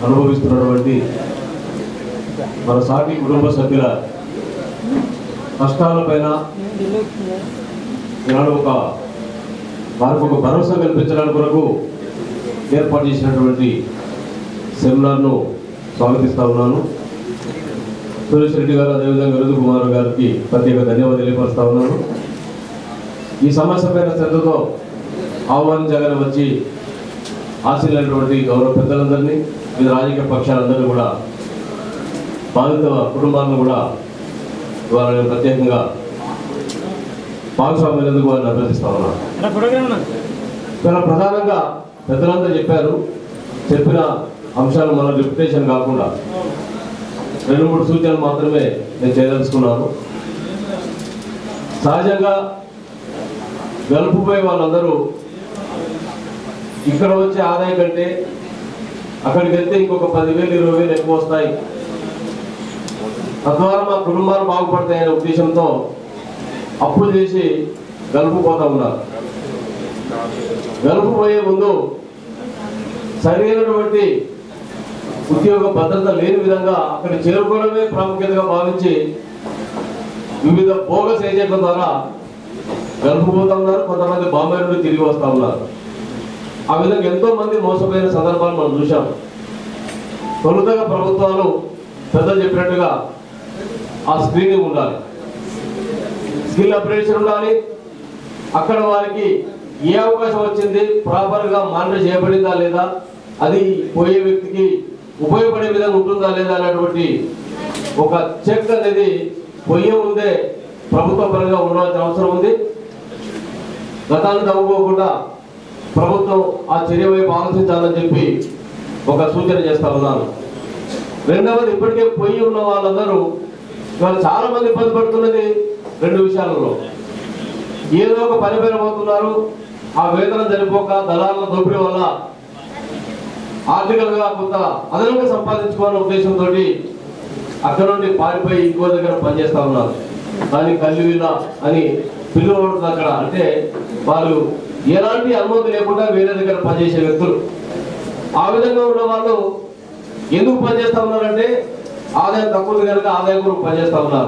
అనుభవిస్తున్నటువంటి మన సాటి కుటుంబ సభ్యుల కష్టాలపైన ఈనాడు ఒక వారికి ఒక భరోసా కల్పించడానికి కొరకు ఏర్పాటు చేసినటువంటి సెమినార్ను స్వాగతిస్తా ఉన్నాను సురేష్ రెడ్డి గారు అదేవిధంగా రుదు కుమార్ గారికి ప్రత్యేక ధన్యవాదాలు తెలియపరుస్తా ఉన్నాను ఈ సమస్య పైన శ్రద్ధతో ఆహ్వానించగానే వచ్చి ఆశీలైనటువంటి గౌరవ పెద్దలందరినీ వివిధ రాజకీయ పక్షాలందరినీ కూడా బాధిత కుటుంబాలను కూడా వారిని ప్రత్యేకంగా భాగస్వామ్యులందుకు వారిని అభ్యర్థిస్తా ఉన్నాను చాలా ప్రధానంగా పెద్దలంతా చెప్పారు చెప్పిన అంశాలు మన రిప్యుటేషన్ కాకుండా రెండు మూడు సూచనలు మాత్రమే నేను చేయదలుచుకున్నాను సహజంగా గలుపుపోయే వాళ్ళందరూ ఇక్కడ వచ్చే ఆదాయం కంటే అక్కడికి వెళ్తే ఇంకొక పదివేలు ఇరవై వేలు ఎక్కువ వస్తాయి తద్వారా మా కుటుంబాలు బాగుపడతాయనే ఉద్దేశంతో అప్పులు చేసి గలుపుపోతా ఉన్నారు గలుపుపోయే ముందు సరైనటువంటి ఉద్యోగ భద్రత లేని విధంగా అక్కడ చేరుకోవడమే ప్రాముఖ్యతగా భావించి వివిధ బోగస్ ఏజెంట్ల ద్వారా గలుపుపోతా ఉన్నారు కొంతమంది బాంబే నుండి తిరిగి వస్తా ఉన్నారు ఆ విధంగా ఎంతో మంది మోసపోయిన సందర్భాలు మనం చూసాం తొలుతగా ప్రభుత్వాలు పెద్దలు చెప్పినట్టుగా ఆ స్క్రీనింగ్ ఉండాలి స్కిల్ అప్గ్రేడేషన్ ఉండాలి అక్కడ వారికి ఏ అవకాశం వచ్చింది ప్రాపర్ గా మానిటర్ చేయబడిందా లేదా అది పోయే వ్యక్తికి ఉపయోగపడే విధంగా ఉంటుందా లేదా అనేటువంటి ఒక చెక్ అనేది పోయే ముందే ప్రభుత్వ పరంగా ఉండవలసిన అవసరం ఉంది గతాన్ని తవ్వుకోకుండా ప్రభుత్వం ఆ చర్య వైపు ఆలోచించాలని చెప్పి ఒక సూచన చేస్తా ఉన్నాను రెండవది ఇప్పటికే పొయ్యి ఉన్న వాళ్ళందరూ ఇవాళ చాలా మంది ఇబ్బంది పడుతున్నది రెండు విషయాలలో ఏదో ఒక పని పైన పోతున్నారు ఆ వేతనం సరిపోక దళారుల దోపిడీ వల్ల ఆర్థికంగా కొంత అదనంగా సంపాదించుకోవాలనే ఉద్దేశంతో అక్కడ నుండి పారిపోయి ఇంకో దగ్గర పనిచేస్తా ఉన్నారు కానీ కల్లివిల్ల అని పిలువబడుతుంది అక్కడ అంటే వాళ్ళు ఎలాంటి అనుమతి లేకుండా వేరే దగ్గర పనిచేసే వ్యక్తులు ఆ విధంగా ఉన్న వాళ్ళు ఎందుకు పనిచేస్తా ఉన్నారంటే ఆదాయం తక్కువ ఉంది కనుక ఆదాయం కూడా పనిచేస్తా ఉన్నారు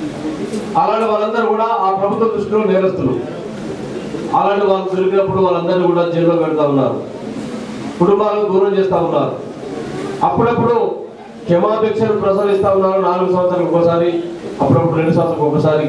అలాంటి వాళ్ళందరూ కూడా ఆ ప్రభుత్వ దృష్టిలో నేరస్తులు అలాంటి వాళ్ళు దొరికినప్పుడు వాళ్ళందరినీ కూడా జైల్లో పెడతా ఉన్నారు కుటుంబాలకు దూరం చేస్తా ఉన్నారు అప్పుడప్పుడు క్షమాభిక్షను ప్రసరిస్తా ఉన్నారు నాలుగు సంవత్సరాలకు ఒకసారి అప్పుడప్పుడు రెండు సంవత్సరాలకు ఒకసారి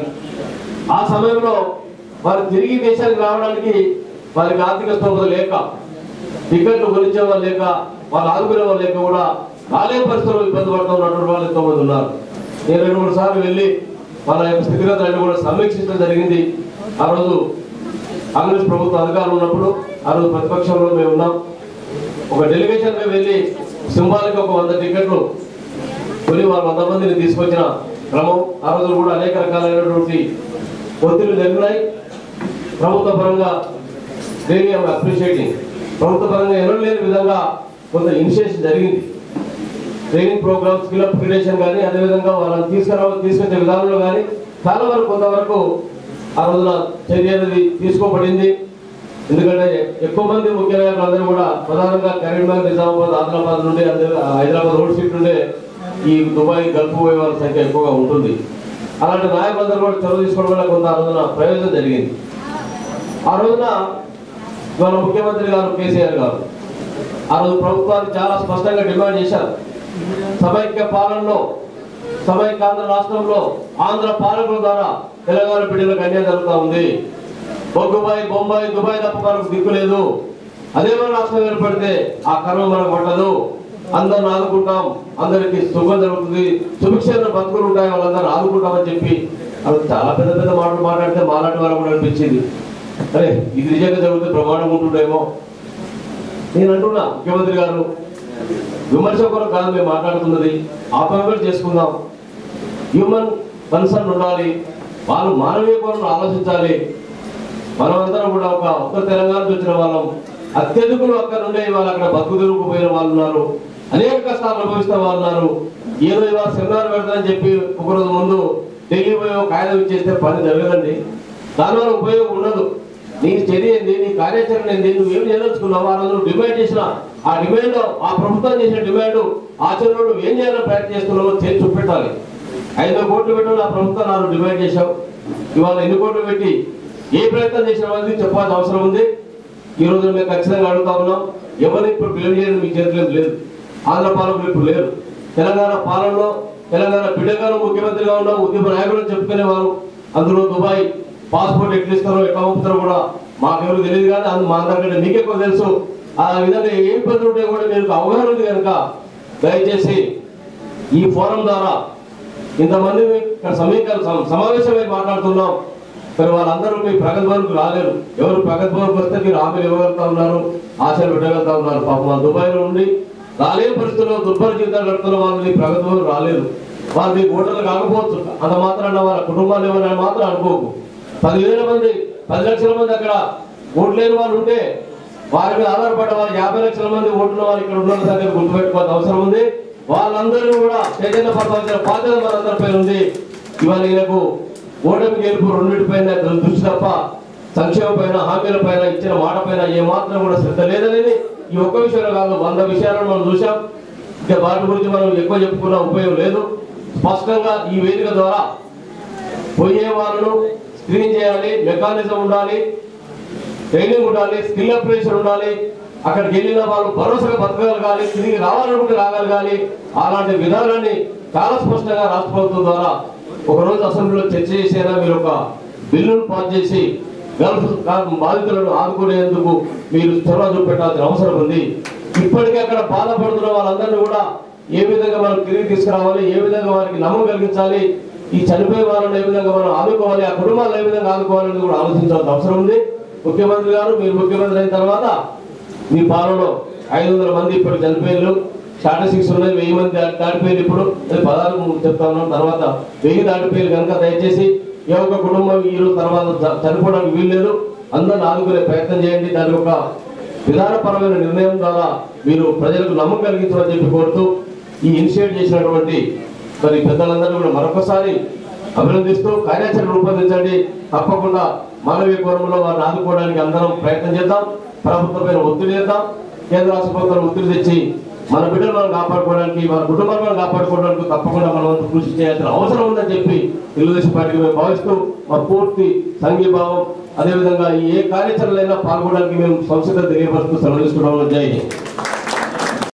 ఆ సమయంలో వారు తిరిగి దేశానికి రావడానికి వారికి ఆర్థిక స్తోమత లేక టికెట్లు కొనిచ్చే వాళ్ళు లేక వాళ్ళు ఆదుకునే వాళ్ళు లేక కూడా రాలేని పరిస్థితుల్లో ఇబ్బంది పడుతూ ఉన్నటువంటి వాళ్ళు ఎంతో మంది ఉన్నారు నేను రెండు మూడు సార్లు వెళ్ళి వాళ్ళ యొక్క స్థితిగతులన్నీ కూడా సమీక్షించడం జరిగింది ఆ రోజు కాంగ్రెస్ ప్రభుత్వ అధికారులు ఉన్నప్పుడు ఆ రోజు ప్రతిపక్షంలో మేము ఉన్నాం ఒక డెలిగేషన్ గా వెళ్ళి సింబాలిక్ ఒక వంద టికెట్లు కొని వాళ్ళ వంద మందిని తీసుకొచ్చిన క్రమం ఆ రోజు కూడా అనేక రకాలైనటువంటి ఒత్తిళ్లు జరిగినాయి ప్రభుత్వ పరంగా దేని అప్రిషియేటింగ్ ప్రభుత్వ పరంగా ఎన్నో లేని విధంగా కొంత ఇనిషియేషన్ జరిగింది ట్రైనింగ్ ప్రోగ్రామ్ స్కిల్ అప్గ్రేడేషన్ కానీ అదేవిధంగా వాళ్ళని తీసుకురా తీసుకొచ్చే విధానంలో కానీ చాలా వరకు కొంతవరకు ఆ రోజున చర్య అనేది తీసుకోబడింది ఎందుకంటే ఎక్కువ మంది ముఖ్య నాయకులందరూ కూడా ప్రధానంగా కరీంనగర్ నిజామాబాద్ ఆదిలాబాద్ నుండి అదే హైదరాబాద్ రోడ్ సీట్ నుండే ఈ దుబాయ్ గల్ఫ్ పోయే వాళ్ళ సంఖ్య ఎక్కువగా ఉంటుంది అలాంటి నాయకులందరూ కూడా చొరవ తీసుకోవడం వల్ల కొంత ఆ రోజున ప్రయోజనం జరిగింది ఆ రోజున ఇవాళ ముఖ్యమంత్రి గారు కేసీఆర్ గారు ఆ రోజు ప్రభుత్వాన్ని చాలా స్పష్టంగా డిమాండ్ చేశారు సమైక్య పాలనలో సమైక్య ఆంధ్ర రాష్ట్రంలో ఆంధ్ర పాలకుల ద్వారా తెలంగాణ బిడ్డలకు అన్యాయం జరుగుతూ ఉంది బొగ్గుబాయి బొంబాయి దుబాయ్ తప్ప మనకు దిక్కు లేదు అదే మన రాష్ట్రం ఏర్పడితే ఆ కర్మ మనకు పట్టదు అందరిని ఆదుకుంటాం అందరికి సుఖం జరుగుతుంది సుభిక్షమైన బతుకులు ఉంటాయి వాళ్ళందరూ ఆదుకుంటామని చెప్పి అది చాలా పెద్ద పెద్ద మాటలు మాట్లాడితే మాలాంటి వాళ్ళకు కూడా అనిపించింది అరే ఇది నిజంగా జరిగితే ప్రమాణం ఉంటుండేమో నేను అంటున్నా ముఖ్యమంత్రి గారు విమర్శ కొరకు కాదు మేము మాట్లాడుతున్నది ఆపమేలు చేసుకుందాం హ్యూమన్ కన్సర్న్ ఉండాలి వాళ్ళు మానవీయ కోణంలో ఆలోచించాలి మనమందరం కూడా ఒక ఒక్క తెలంగాణ నుంచి వచ్చిన వాళ్ళం అత్యధికులు అక్కడ నుండే ఇవాళ అక్కడ బతుకు తిరుగుకుపోయిన వాళ్ళు ఉన్నారు అనేక కష్టాలు అనుభవిస్తున్న వాళ్ళు ఉన్నారు ఏదో ఇవాళ సెమినార్ పెడతానని చెప్పి ఒక రోజు ముందు ఢిల్లీ పోయి ఒక కాగితం ఇచ్చేస్తే పని జరగదండి దానివల్ల ఉపయోగం ఉండదు నీ చర్య ఏంది నీ కార్యాచరణ ఏంది నువ్వు ఏం చేయదలుచుకున్నావు ఆ రోజు నువ్వు డిమాండ్ చేసిన ఆ డిమాండ్ ఆ ప్రభుత్వం చేసిన డిమాండ్ ఆచరణలో నువ్వు ఏం చేయాలని ప్రయత్నం చేస్తున్నావో చేసి చూపెట్టాలి ఐదు కోట్లు పెట్టాలి ఆ ప్రభుత్వం నాలుగు డిమాండ్ చేశావు ఇవాళ ఎన్ని కోట్లు పెట్టి ఏ ప్రయత్నం చేసిన వాళ్ళకి చెప్పాల్సిన అవసరం ఉంది ఈ రోజు మేము ఖచ్చితంగా అడుగుతా ఉన్నాం ఎవరిని ఇప్పుడు పిల్లలు చేయడం మీ చేతిలో లేదు ఆంధ్ర పాలకులు ఇప్పుడు లేరు తెలంగాణ పాలనలో తెలంగాణ బిడ్డగాను ముఖ్యమంత్రిగా ఉన్న ఉద్యమ నాయకులు చెప్పుకునేవారు అందులో దుబాయ్ పాస్పోర్ట్ ఎట్లా ఇస్తారో ఎట్లా పంపుతారో కూడా మాకెవరు తెలియదు కానీ అందు మా అందరికంటే మీకు ఎక్కువ తెలుసు ఆ విధంగా ఏ ఇబ్బందులు ఉంటే కూడా మీకు అవగాహన ఉంది కనుక దయచేసి ఈ ఫోరం ద్వారా ఇంతమంది ఇక్కడ సమీకరణ సమ- సమావేశమై మాట్లాడుతున్నాం మరి వాళ్ళందరూ మీ ప్రగతి భవన్కు రాలేరు ఎవరు ప్రగతి భవన్కి వస్తే మీరు హామీలు ఇవ్వగలుగుతా ఉన్నారు ఆశలు పెట్టగలుగుతా ఉన్నారు పాపం వాళ్ళు దుబాయ్లో ఉండి రాలేని పరిస్థితుల్లో దుర్భర జీవితాలు గడుపుతున్న వాళ్ళు మీ ప్రగతి భవన్ రాలేరు వాళ్ళు మీ ఓటర్లు కాకపోవచ్చు అంత మాత్రాన వాళ్ళ కుటుంబాలు ఏమైనా మాత్రం అనుకోకు పదివేల మంది పది లక్షల మంది అక్కడ ఓట్లు లేని వాళ్ళు ఉంటే వారి మీద ఆధారపడ్డ వాళ్ళు యాభై లక్షల మంది ఓటున్న వాళ్ళు ఇక్కడ ఉన్న దగ్గర గుర్తుపెట్టుకోవాల్సిన అవసరం ఉంది వాళ్ళందరూ కూడా చైతన్య పరమాల్సిన బాధ్యత మనందరిపై ఉంది ఇవాళ ఈయనకు ఓటమి గెలుపు రెండింటిపైన దృష్టి తప్ప సంక్షేమ పైన హామీల పైన ఇచ్చిన మాట పైన ఏ మాత్రం కూడా శ్రద్ధ లేదనేది ఈ ఒక్క విషయంలో కాదు వంద విషయాలను మనం చూసాం ఇంకా వాటి గురించి మనం ఎక్కువ చెప్పుకున్న ఉపయోగం లేదు స్పష్టంగా ఈ వేదిక ద్వారా పోయే వాళ్ళను స్క్రీన్ చేయాలి మెకానిజం ఉండాలి ట్రైనింగ్ ఉండాలి స్కిల్ అప్రేషన్ ఉండాలి అక్కడికి వెళ్ళిన వాళ్ళు భరోసాగా బతకగలగాలి తిరిగి రావాలనుకుంటే రాగలగాలి అలాంటి విధానాన్ని చాలా స్పష్టంగా రాష్ట్ర ప్రభుత్వం ద్వారా ఒక రోజు అసెంబ్లీలో చర్చ చేసేలా మీరు ఒక బిల్లును పాస్ చేసి గల్ఫ్ కా- బాధితులను ఆదుకునేందుకు మీరు చొరవ చూపెట్టాల్సిన అవసరం ఉంది ఇప్పటికే అక్కడ బాధపడుతున్న వాళ్ళందరినీ కూడా ఏ విధంగా మనం తిరిగి తీసుకురావాలి ఏ విధంగా వారికి నమ్మకం కలిగించాలి ఈ చనిపోయే వాళ్ళని ఏ విధంగా మనం ఆదుకోవాలి ఆ కుటుంబాలను ఏ విధంగా ఆదుకోవాలని కూడా ఆలోచించాల్సిన అవసరం ఉంది ముఖ్యమంత్రి గారు మీరు ముఖ్యమంత్రి అయిన తర్వాత మీ పాలనలో ఐదు వందల మంది ఇప్పుడు చనిపోయారు స్టాటిస్టిక్స్ ఉన్నాయి వెయ్యి మంది దాటి- దాటిపోయారు ఇప్పుడు అది పదహారు చెప్తా ఉన్నాం తర్వాత వెయ్యి దాటిపోయారు కనుక దయచేసి ఏ ఒక్క కుటుంబం ఈ రోజు తర్వాత చ- చనిపోవడానికి వీల్లేదు అందరిని ఆదుకునే ప్రయత్నం చేయండి దాని ఒక విధానపరమైన నిర్ణయం ద్వారా మీరు ప్రజలకు నమ్మకం కలిగించమని చెప్పి కోరుతూ ఈ ఇనిషియేట్ చేసినటువంటి మరి పెద్దలందరూ కూడా మరొకసారి అభినందిస్తూ కార్యాచరణ రూపొందించండి తప్పకుండా మానవీయ కోణంలో వారిని ఆదుకోవడానికి అందరం ప్రయత్నం చేద్దాం ప్రభుత్వం పైన ఒత్తిడి చేద్దాం కేంద్ర రాష్ట్ర ప్రభుత్వాలు ఒత్తిడి తెచ్చి మన బిడ్డలు మనం కాపాడుకోవడానికి మన కుటుంబాలను మనం కాపాడుకోవడానికి తప్పకుండా మనం వంతు కృషి చేయాల్సిన అవసరం ఉందని చెప్పి తెలుగుదేశం పార్టీకి మేము భావిస్తూ మా పూర్తి సంఘీభావం అదేవిధంగా ఈ ఏ కార్యాచరణలైనా పాల్గొనడానికి మేము సంసిద్ధత తెలియపరుస్తూ సెలవు తీసుకున్నాము జై హింద్